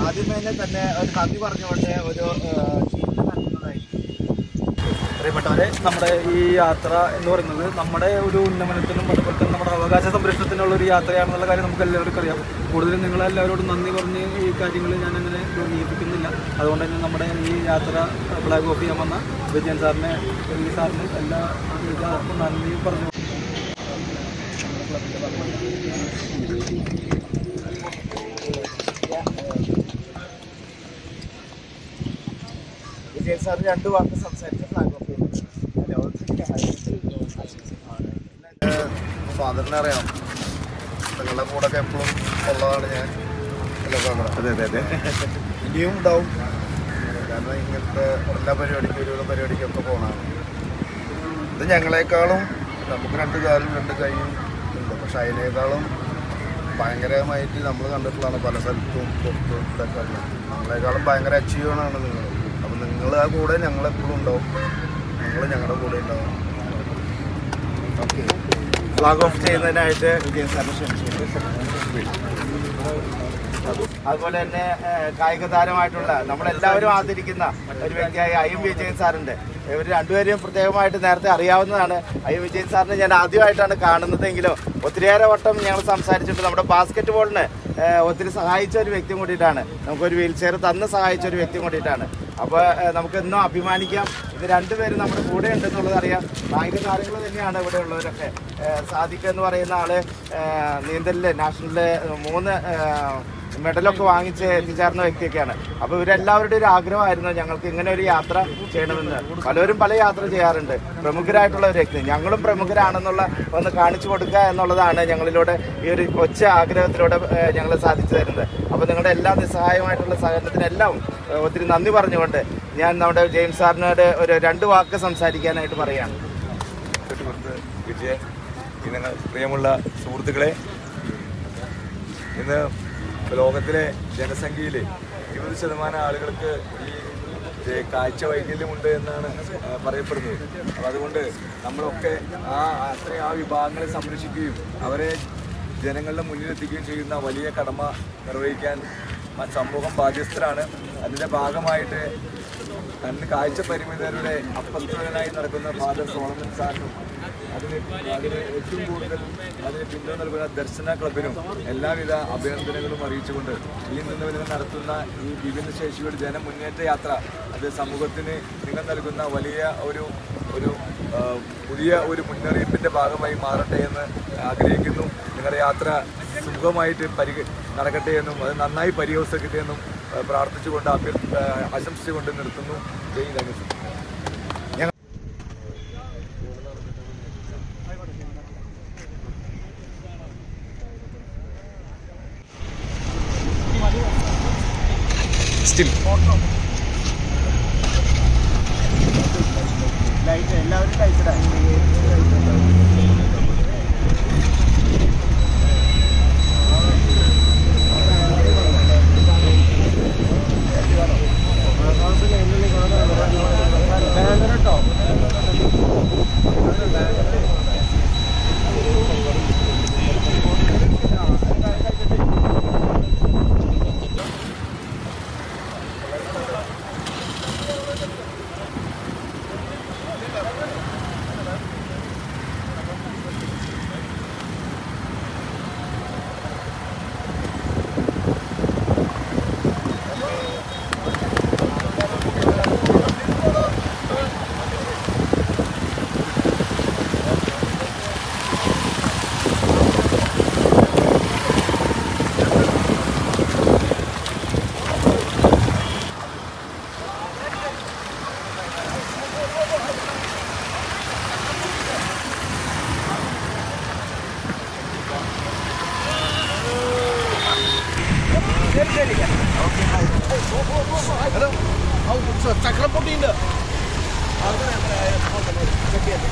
ആദ്യമേ തന്നെ ഒരു നന്ദി പറഞ്ഞുകൊണ്ട് ഒരു ഷീറ്റ് നൽകുന്നതായിരിക്കും പ്രിയപ്പെട്ടവരെ നമ്മുടെ ഈ യാത്ര എന്ന് പറയുന്നത് നമ്മുടെ ഒരു ഉന്നമനത്തിനും അതുപോലെ തന്നെ നമ്മുടെ അവകാശ സംരക്ഷണത്തിനുള്ള ഒരു യാത്രയാണെന്നുള്ള കാര്യം നമുക്ക് എല്ലാവർക്കും അറിയാം കൂടുതലും നിങ്ങളെല്ലാവരോടും നന്ദി പറഞ്ഞ് ഈ കാര്യങ്ങൾ ഞാൻ അങ്ങനെ ഏൽപ്പിക്കുന്നില്ല അതുകൊണ്ട് തന്നെ നമ്മുടെ ഈ യാത്ര ഫ്ലാഗ് ഓഫ് ചെയ്യാൻ വന്ന വിജയൻ സാറിനെ ഈ സാറിന് എല്ലാ എല്ലാവർക്കും നന്ദി പറഞ്ഞു വിജയൻ സാർ രണ്ട് വാക്ക് സംസാരിച്ച് ഫ്ലാഗ് ഓഫ് ചെയ്യുന്നു ഫാദറിനെ അറിയാം നിങ്ങളുടെ കൂടെ ഒക്കെ എപ്പോഴും ഉള്ളതാണ് ഞാൻ അല്ലേ ഫാദർ അതെ അതെ അതെ ഇനിയും ഉണ്ടാവും കാരണം ഇങ്ങനത്തെ എല്ലാ പരിപാടിക്കും ഒരുവിധ പരിപാടിക്കൊക്കെ പോകണമാണ് ഇത് ഞങ്ങളെക്കാളും നമുക്ക് രണ്ട് കാലും രണ്ട് കൈയും ഉണ്ട് പക്ഷെ അതിനേക്കാളും ഭയങ്കരമായിട്ട് നമ്മൾ കണ്ടിട്ടുള്ളതാണ് പല സ്ഥലത്തും പുറത്തും ഇതൊക്കെ ഉള്ളത് നമ്മളെക്കാളും ഭയങ്കര അച്ചീവണാണ് നിങ്ങൾ അപ്പം നിങ്ങൾ ആ കൂടെ ഞങ്ങളെപ്പോഴും ഉണ്ടാവും നിങ്ങൾ ഞങ്ങളുടെ കൂടെ ഉണ്ടാവും ഓക്കെ ഫ്ലാഗ് ഓഫ് ചെയ്യുന്നതിനായിട്ട് വിജയൻ സാറിനെ ക്ഷണിച്ചു അതുപോലെ തന്നെ ഏഹ്, കായിക താരമായിട്ടുള്ള നമ്മളെല്ലാവരും ആദരിക്കുന്ന ഒരു വ്യക്തിയായ ഐ എം വിജയൻ സാറുണ്ട് ഇവർ രണ്ടുപേരെയും പ്രത്യേകമായിട്ട് നേരത്തെ അറിയാവുന്നതാണ് ഐ എം വിജയൻ സാറിനെ ഞാൻ ആദ്യമായിട്ടാണ് കാണുന്നതെങ്കിലും ഒത്തിരിയേറെ വട്ടം ഞങ്ങൾ സംസാരിച്ചിട്ട് നമ്മുടെ ബാസ്കറ്റ് ബോളിന് ഏഹ്, ഒത്തിരി സഹായിച്ച ഒരു വ്യക്തി കൂടിയിട്ടാണ് നമുക്കൊരു വീൽ ചെയർ തന്ന് സഹായിച്ച ഒരു വ്യക്തി കൂടിയിട്ടാണ് അപ്പോൾ നമുക്ക് എന്നും അഭിമാനിക്കാം ഇത് രണ്ടുപേരും നമ്മുടെ കൂടെ ഉണ്ടെന്നുള്ളത് അറിയാം കായിക താരങ്ങൾ തന്നെയാണ് ഇവിടെ ഉള്ളവരൊക്കെ ഏഹ്, സാദിഖ് എന്ന് പറയുന്ന ആള് ഏഹ്, നീന്തലില് നാഷണലില് മൂന്ന് ഏഹ്, മെഡലൊക്കെ വാങ്ങിച്ച് എത്തിച്ചേർന്ന വ്യക്തിയൊക്കെയാണ് അപ്പോൾ ഇവരെല്ലാവരുടെ ഒരു ആഗ്രഹമായിരുന്നു ഞങ്ങൾക്ക് ഇങ്ങനെ ഒരു യാത്ര ചെയ്യണമെന്ന് പലരും പല യാത്ര ചെയ്യാറുണ്ട് പ്രമുഖരായിട്ടുള്ള ഒരു വ്യക്തി ഞങ്ങളും പ്രമുഖരാണെന്നുള്ള ഒന്ന് കാണിച്ചു കൊടുക്കുക എന്നുള്ളതാണ് ഞങ്ങളിലൂടെ ഈ ഒരു ഒച്ച ആഗ്രഹത്തിലൂടെ ഞങ്ങൾ സാധിച്ചു തരുന്നത് അപ്പോൾ നിങ്ങളുടെ എല്ലാ നിസ്സഹായമായിട്ടുള്ള സഹകരണത്തിനെല്ലാം ഏഹ്, ഒത്തിരി നന്ദി പറഞ്ഞുകൊണ്ട് ഞാൻ നമ്മുടെ ജെയിംസ് സാറിനോട് ഒരു രണ്ട് വാക്ക് സംസാരിക്കാനായിട്ട് പറയുകയാണ് സുഹൃത്ത് വിജയൻ ഇന്ന് പ്രിയമുള്ള സുഹൃത്തുക്കളെ ഇന്ന് ലോകത്തിലെ ജനസംഖ്യയിൽ ഇരുപത് ശതമാനം ആളുകൾക്ക് ഈ ഏ, കാഴ്ച വൈകല്യമുണ്ട് എന്നാണ് ആ, പറയപ്പെടുന്നത് അപ്പോൾ അതുകൊണ്ട് നമ്മളൊക്കെ ആ അത്രയും ആ വിഭാഗങ്ങളെ സംരക്ഷിക്കുകയും അവരെ ജനങ്ങളുടെ മുന്നിലെത്തിക്കുകയും ചെയ്യുന്ന വലിയ കടമ നിർവഹിക്കാൻ മ- സമൂഹം ബാധ്യസ്ഥരാണ് അതിൻ്റെ ഭാഗമായിട്ട് കണ്ണ് കാഴ്ച പരിമിതരുടെ അപ്പസ്തനായി നടക്കുന്ന ഫാദർ സോളമൻ സാറിനും അതിന് അതിന് ഏറ്റവും കൂടുതൽ അതിന് പിന്തുണ നൽകുന്ന ദർശന ക്ലബിനും എല്ലാവിധ അഭിനന്ദനങ്ങളും അറിയിച്ചുകൊണ്ട് ഈ നിന്ന് നിങ്ങൾ നടത്തുന്ന ഈ വിഭിന്ന ശേഷിയുടെ ജനമുന്നേറ്റ യാത്ര അത് സമൂഹത്തിന് നിങ്ങൾ നൽകുന്ന വലിയ ഒരു ഒരു ആ, പുതിയ ഒരു മുന്നറിയിപ്പിൻ്റെ ഭാഗമായി മാറട്ടെ എന്ന് ആഗ്രഹിക്കുന്നു നിങ്ങളുടെ യാത്ര സുഖമായിട്ട് പരി നടക്കട്ടെ എന്നും അത് നന്നായി പരിഹസിക്കട്ടെ എന്നും ആ, പ്രാർത്ഥിച്ചുകൊണ്ട് അഭ്യർ ആ, ആശംസിച്ചുകൊണ്ട് നിർത്തുന്നു ജയ് താങ്ക് യു ലൈറ്റ് എല്ലാവരും ലൈറ്റ് ചക്രപ്പൊട്ടിയുണ്ട്